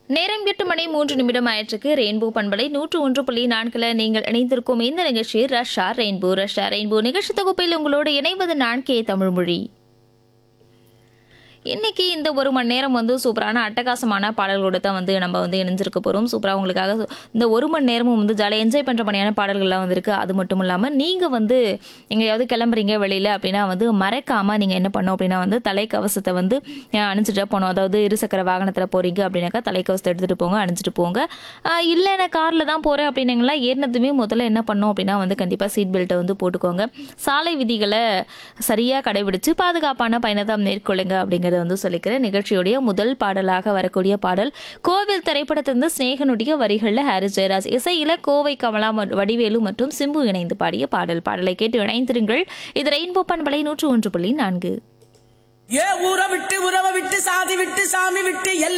நேரம் எட்டு மணி மூன்று நிமிடம் ஆயிற்றுக்கு ரெயின்போ பண்பலை நூற்று ஒன்று புள்ளி நான்குல நீங்கள் இணைந்திருக்கும் இந்த நிகழ்ச்சி ரஷ்யா ரெயின்போ ரஷ்யா ரெயின்போ நிகழ்ச்சி தொகுப்பில் உங்களோடு இணைவது நான் கே தமிழ்மொழி இன்னைக்கு இந்த ஒரு மணி நேரம் வந்து சூப்பரான அட்டகாசமான பாடல்களோட தான் வந்து நம்ம வந்து இணைஞ்சிருக்க போகிறோம் சூப்பராக உங்களுக்காக இந்த ஒரு மணி நேரமும் வந்து ஜாலியாக என்ஜாய் பண்ணுற மாதிரியான பாடல்கள்லாம் வந்திருக்கு அது மட்டும் இல்லாமல் நீங்கள் வந்து எங்கேயாவது கிளம்புறீங்க வெளியில் அப்படின்னா வந்து மறக்காமல் நீங்கள் என்ன பண்ணணும் அப்படின்னா வந்து தலைக்கவசத்தை வந்து அஹ், அணிஞ்சிட்டு போகணும் அதாவது இருசக்கர வாகனத்தில் போகிறீங்க அப்படின்னாக்கா தலைக்கவசத்தை எடுத்துகிட்டு போங்க அணிஞ்சிட்டு போங்க அஹ், இல்லை நான் காரில் தான் போகிறேன் அப்படின்னீங்களா ஏறினதுமே முதல்ல என்ன பண்ணணும் அப்படின்னா வந்து கண்டிப்பாக சீட் பெல்ட்டை வந்து போட்டுக்கோங்க சாலை விதிகளை சரியாக கடைபிடிச்சு பாதுகாப்பான பயணத்தை மேற்கொள்ளுங்க அப்படிங்கிறத வந்து சொல்லிக்கிறேன் நிகழ்ச்சியுடைய முதல் பாடலாக வரக்கூடிய பாடல் கோவில் திரைப்படத்திலிருந்து ஸ்நேகனுடைய வரிகளில் ஹாரிஸ் ஜெயராஜ் இசையில கோவை கமலா ம- வடிவேலு மற்றும் சிம்பு இணைந்து பாடிய பாடல் பாடலை கேட்டு இணைந்திருங்கள் இது ரெயின்போ பண்பலை நூற்று ஒன்று புள்ளி நான்கு ஏ ஊரை விட்டு உறவை விட்டு சாதி விட்டு சாமி விட்டு எல்லாம்